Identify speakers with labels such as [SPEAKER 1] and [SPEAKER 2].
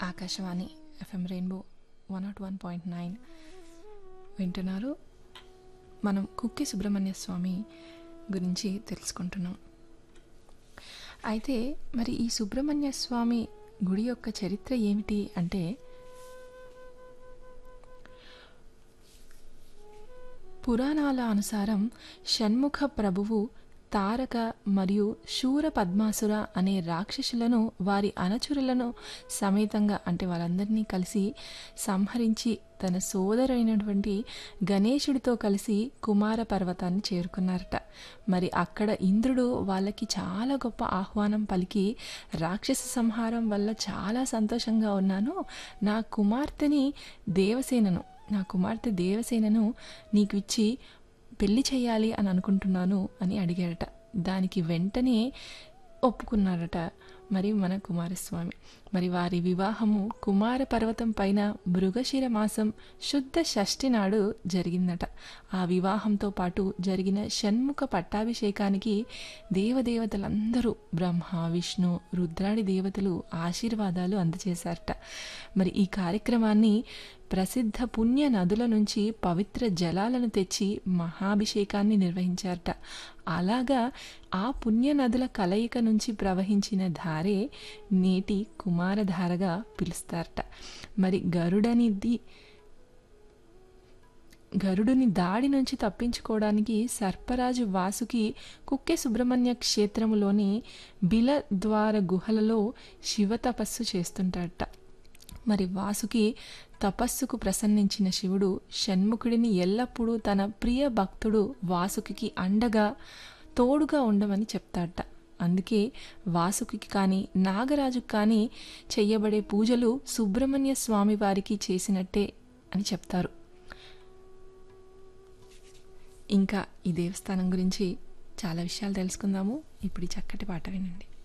[SPEAKER 1] Akashvani FM Rainbow one nought one point nine వింటున్నారు మనం కుక్కి సుబ్రహ్మణ్య స్వామి గురించి తెలుసుకుంటున్నాం అయితే మరి ఈ సుబ్రహ్మణ్య స్వామి గుడి యొక్క చరిత్ర ఏమిటి అంటే పురాణాల అనుసారం షణ్ముఖ ప్రభువు తారక మరియు శూర పద్మాసుర అనే రాక్షసులను వారి అనుచరులను సమేతంగా అంటే వాళ్ళందరినీ కలిసి సంహరించి తన సోదరైనటువంటి గణేశుడితో కలిసి కుమార పర్వతాన్ని చేరుకున్నారట మరి అక్కడ ఇంద్రుడు వాళ్ళకి చాలా గొప్ప ఆహ్వానం పలికి రాక్షస సంహారం వల్ల చాలా సంతోషంగా ఉన్నాను నా కుమార్తెని దేవసేనను నా కుమార్తె దేవసేనను నీకు ఇచ్చి పెళ్లి చేయాలి అని అనుకుంటున్నాను అని అడిగాడట దానికి వెంటనే ఒప్పుకున్నారట మరి మన కుమారస్వామి మరి వారి వివాహము కుమార పర్వతం పైన మృగశిర మాసం శుద్ధ షష్ఠి నాడు జరిగిందట ఆ వివాహంతో పాటు జరిగిన షణ్ముఖ పట్టాభిషేకానికి దేవదేవతలందరూ బ్రహ్మ విష్ణు రుద్రాడి దేవతలు ఆశీర్వాదాలు అందజేశారట మరి ఈ కార్యక్రమాన్ని ప్రసిద్ధ పుణ్య నదుల నుంచి పవిత్ర జలాలను తెచ్చి మహాభిషేకాన్ని నిర్వహించారట అలాగా ఆ పుణ్య నదుల కలయిక నుంచి ప్రవహించిన ధారే నేటి కుమారధారగా పిలుస్తారట మరి గరుడనిది గరుడుని దాడి నుంచి తప్పించుకోవడానికి సర్పరాజు వాసుకి కుక్కె సుబ్రహ్మణ్య క్షేత్రములోని బిలద్వార గుహలలో శివ తపస్సు చేస్తుంటాడట మరి వాసుకి తపస్సుకు ప్రసన్నించిన శివుడు షణ్ముఖుడిని ఎల్లప్పుడూ తన ప్రియ భక్తుడు వాసుకి అండగా తోడుగా ఉండమని చెప్తాడట అందుకే వాసుకి కానీ నాగరాజుకి కానీ చెయ్యబడే పూజలు సుబ్రహ్మణ్య స్వామి వారికి చేసినట్టే అని చెప్తారు ఇంకా ఈ దేవస్థానం గురించి చాలా విషయాలు తెలుసుకుందాము ఇప్పుడు ఈ చక్కటి పాట వినండి